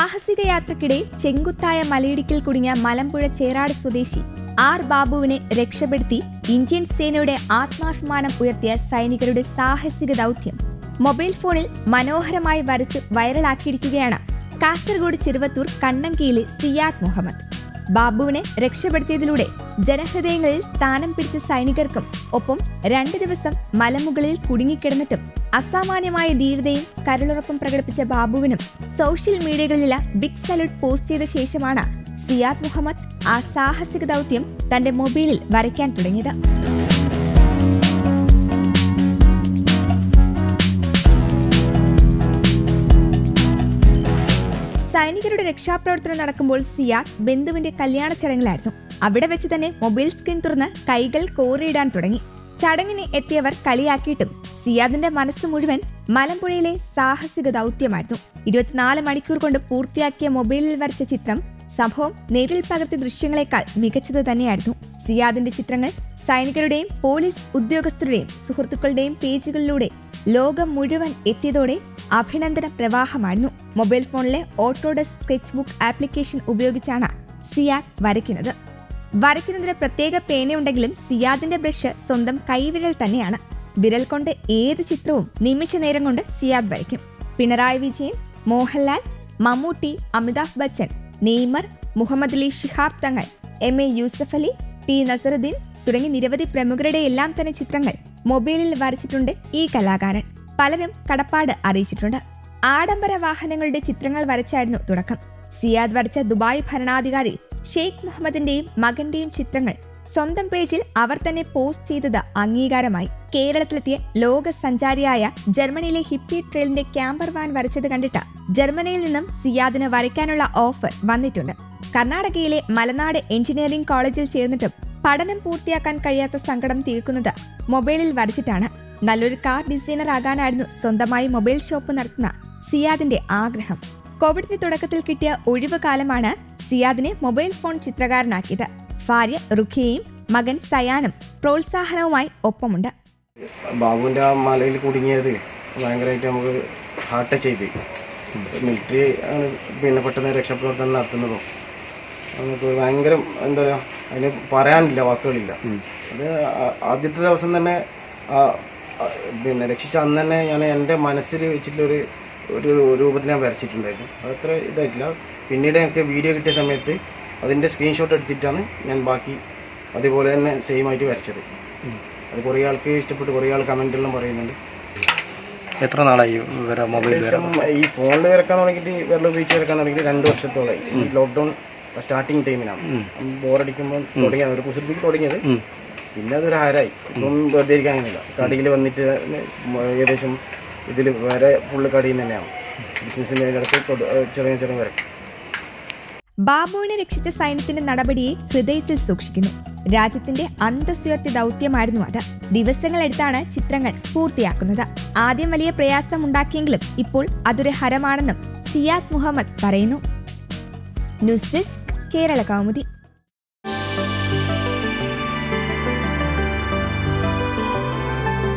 സാഹസിക യാത്രക്കിടെ ചെങ്കുത്തായ മലയിടുക്കിൽ കുടുങ്ങിയ മലമ്പുഴ ചേറാട് സ്വദേശി ആർ ബാബുവിനെ രക്ഷപ്പെടുത്തി ഇന്ത്യൻ സേനയുടെ ആത്മാഭിമാനം ഉയർത്തിയ സൈനികരുടെ സാഹസിക ദൗത്യം മൊബൈൽ ഫോണിൽ മനോഹരമായി വരച്ച് വൈറലാക്കിയിരിക്കുകയാണ് കാസർഗോഡ് ചെറുവത്തൂർ കണ്ണങ്കിയിലെ സിയാദ് മുഹമ്മദ് ബാബുവിനെ രക്ഷപ്പെടുത്തിയതിലൂടെ ജനഹൃദയങ്ങളിൽ സ്ഥാനം പിടിച്ച സൈനികർക്കും ഒപ്പം രണ്ടു ദിവസം മലമുകളിൽ കുടുങ്ങിക്കിടന്നിട്ടും അസാമാന്യമായ ധീരതയും കരുളുറപ്പും പ്രകടിപ്പിച്ച ബാബുവിനും സോഷ്യൽ മീഡിയകളിലെ ബിഗ് സല്യൂട്ട് പോസ്റ്റ് ചെയ്ത ശേഷമാണ് സിയാദ് മുഹമ്മദ് ആ സാഹസിക ദൗത്യം തന്റെ മൊബൈലിൽ വരയ്ക്കാൻ തുടങ്ങിയത് സൈനികരുടെ രക്ഷാപ്രവർത്തനം നടക്കുമ്പോൾ സിയാദ് ബന്ധുവിന്റെ കല്യാണ ചടങ്ങിലായിരുന്നു അവിടെ വെച്ച് തന്നെ മൊബൈൽ സ്ക്രീൻ തുറന്ന് കൈകൾ കോറിയിടാൻ തുടങ്ങി ചടങ്ങിന് എത്തിയവർ കളിയാക്കിയിട്ടും സിയാദിന്റെ മനസ്സ് മുഴുവൻ മലമ്പുഴയിലെ സാഹസിക ദൗത്യമായിരുന്നു ഇരുപത്തിനാല് മണിക്കൂർ കൊണ്ട് പൂർത്തിയാക്കിയ മൊബൈലിൽ വരച്ച ചിത്രം സംഭവം നേരിൽ പകർത്തിയ ദൃശ്യങ്ങളെക്കാൾ മികച്ചത് തന്നെയായിരുന്നു സിയാദിന്റെ ചിത്രങ്ങൾ സൈനികരുടെയും പോലീസ് ഉദ്യോഗസ്ഥരുടെയും സുഹൃത്തുക്കളുടെയും പേജുകളിലൂടെ ലോകം മുഴുവൻ എത്തിയതോടെ അഭിനന്ദന പ്രവാഹമായിരുന്നു മൊബൈൽ ഫോണിലെ ഓട്ടോഡെസ്ക് സ്കെച്ച് ബുക്ക് ആപ്ലിക്കേഷൻ ഉപയോഗിച്ചാണ് സിയാദ് വരയ്ക്കുന്നത് വരയ്ക്കുന്നതിന് പ്രത്യേക പേനയുണ്ടെങ്കിലും സിയാദിന്റെ ബ്രഷ് സ്വന്തം കൈവിരൽ തന്നെയാണ് വിരൽ കൊണ്ട് ഏത് ചിത്രവും നിമിഷ നേരം കൊണ്ട് സിയാദ് വരയ്ക്കും Pinarayi Vijayan Mohanlal Mammootty Amitabh Bachchan Neymar Muhammad Ali Shihab Thangal M A Yusuff Ali T Nasaruddin തുടങ്ങി നിരവധി പ്രമുഖരുടെ എല്ലാം തന്നെ ചിത്രങ്ങൾ മൊബൈലിൽ വരച്ചിട്ടുണ്ട് ഈ കലാകാരൻ പലരും കടപ്പാട് അറിയിച്ചിട്ടുണ്ട് ആഡംബര വാഹനങ്ങളുടെ ചിത്രങ്ങൾ വരച്ചായിരുന്നു തുടക്കം സിയാദ് വരച്ച ദുബായ് ഭരണാധികാരി ഷെയ്ഖ് മുഹമ്മദിന്റെയും മകന്റെയും ചിത്രങ്ങൾ സ്വന്തം പേജിൽ അവർ തന്നെ പോസ്റ്റ് ചെയ്തത് അംഗീകാരമായി കേരളത്തിലെത്തിയ ലോക സഞ്ചാരിയായ ജർമ്മനിയിലെ ഹിപ്പി ട്രെയിലിന്റെ ക്യാമ്പർ വാൻ വരച്ചത് കണ്ടിട്ട് ജർമ്മനിയിൽ നിന്നും സിയാദിന് വരയ്ക്കാനുള്ള ഓഫർ വന്നിട്ടുണ്ട് കർണാടകയിലെ മലനാട് എഞ്ചിനീയറിംഗ് കോളേജിൽ ചേർന്നിട്ടും പഠനം പൂർത്തിയാക്കാൻ കഴിയാത്ത സങ്കടം തീർക്കുന്നത് മൊബൈലിൽ വരച്ചിട്ടാണ് നല്ലൊരു കാർ ഡിസൈനർ ആകാനായിരുന്നു സ്വന്തമായി മൊബൈൽ ഷോപ്പ് നടത്തുന്ന സിയാദിന്റെ ആഗ്രഹം കോവിഡിന്റെ തുടക്കത്തിൽ കിട്ടിയ ഒഴിവ് കാലമാണ് സിയാദിനെ മൊബൈൽ ഫോൺ ചിത്രകാരനാക്കിയത് ഭാര്യ റുഖിയയും മകൻ സയാനും പ്രോത്സാഹനവുമായി ഒപ്പമുണ്ട് ബാബുവിൻ്റെ ആ മലയിൽ കുടുങ്ങിയത് ഭയങ്കരമായിട്ട് നമുക്ക് ഹാർട്ട് ടച്ച് ചെയ്ത് മിലിറ്ററി ആണ് പിന്നെ പെട്ടെന്ന് രക്ഷാപ്രവർത്തനം നടത്തുന്നതും നമുക്ക് ഭയങ്കര എന്താ പറയുക അതിന് പറയാനില്ല വാക്കുകളില്ല അത് ആ- ആദ്യത്തെ ദിവസം തന്നെ ആ, ആ, പിന്നെ രക്ഷിച്ച അന്ന് തന്നെ ഞാൻ എൻ്റെ മനസ്സിൽ വെച്ചിട്ടുള്ളൊരു ഒരു രൂപത്തിൽ ഞാൻ വരച്ചിട്ടുണ്ടായിരുന്നു അതത്ര ഇതായിട്ടില്ല പിന്നീട് എനിക്ക് വീഡിയോ കിട്ടിയ സമയത്ത് അതിൻ്റെ സ്ക്രീൻഷോട്ട് എടുത്തിട്ടാണ് ഞാൻ ബാക്കി അതേപോലെ തന്നെ സെയിം ആയിട്ട് വരച്ചത് അത് കുറേ ആൾക്ക് ഇഷ്ടപ്പെട്ട് കുറേ ആൾ കമൻറ്റെല്ലാം പറയുന്നുണ്ട് എത്ര നാളായി വരെ മൊബൈൽ വരെ ഏകദേശം ഈ ഫോണിൽ വരക്കാൻ തുടങ്ങിയിട്ട് വെള്ളം ഉപയോഗിച്ച് വരക്കാൻ തുടങ്ങിയിട്ട് രണ്ട് വർഷത്തോളമായി ഈ ലോക്ക്ഡൗൺ സ്റ്റാർട്ടിങ് ടൈമിനാണ് ബോറടിക്കുമ്പോൾ തുടങ്ങിയത് ഒരു കുസൃതിക്ക് തുടങ്ങിയത് പിന്നെ അതൊരു ഹരായി ഇപ്പം വെറുതെ ഇരിക്കാൻ കഴിയുന്നില്ല കടയിൽ വന്നിട്ട് ഏകദേശം ഇതിൽ വരെ ഫുള്ള് കടയിൽ നിന്ന് തന്നെയാണ് ബിസിനസ്സിൻ്റെ ഇടയ്ക്ക് തൊട- ചെറിയ ചെറിയ വരക്കും ബാബുവിനെ രക്ഷിച്ച സൈന്യത്തിന്റെ നടപടിയെ ഹൃദയത്തിൽ സൂക്ഷിക്കുന്നു രാജ്യത്തിന്റെ അന്തസ്സുയർത്തി ദൗത്യമായിരുന്നു അത് ദിവസങ്ങളെടുത്താണ് ചിത്രങ്ങൾ പൂർത്തിയാക്കുന്നത് ആദ്യം വലിയ പ്രയാസം ഉണ്ടാക്കിയെങ്കിലും ഇപ്പോൾ അതൊരു ഹരമാണെന്നും സിയാദ് മുഹമ്മദ് പറയുന്നു ന്യൂസ് ഡെസ്ക് കേരള കൗമുദി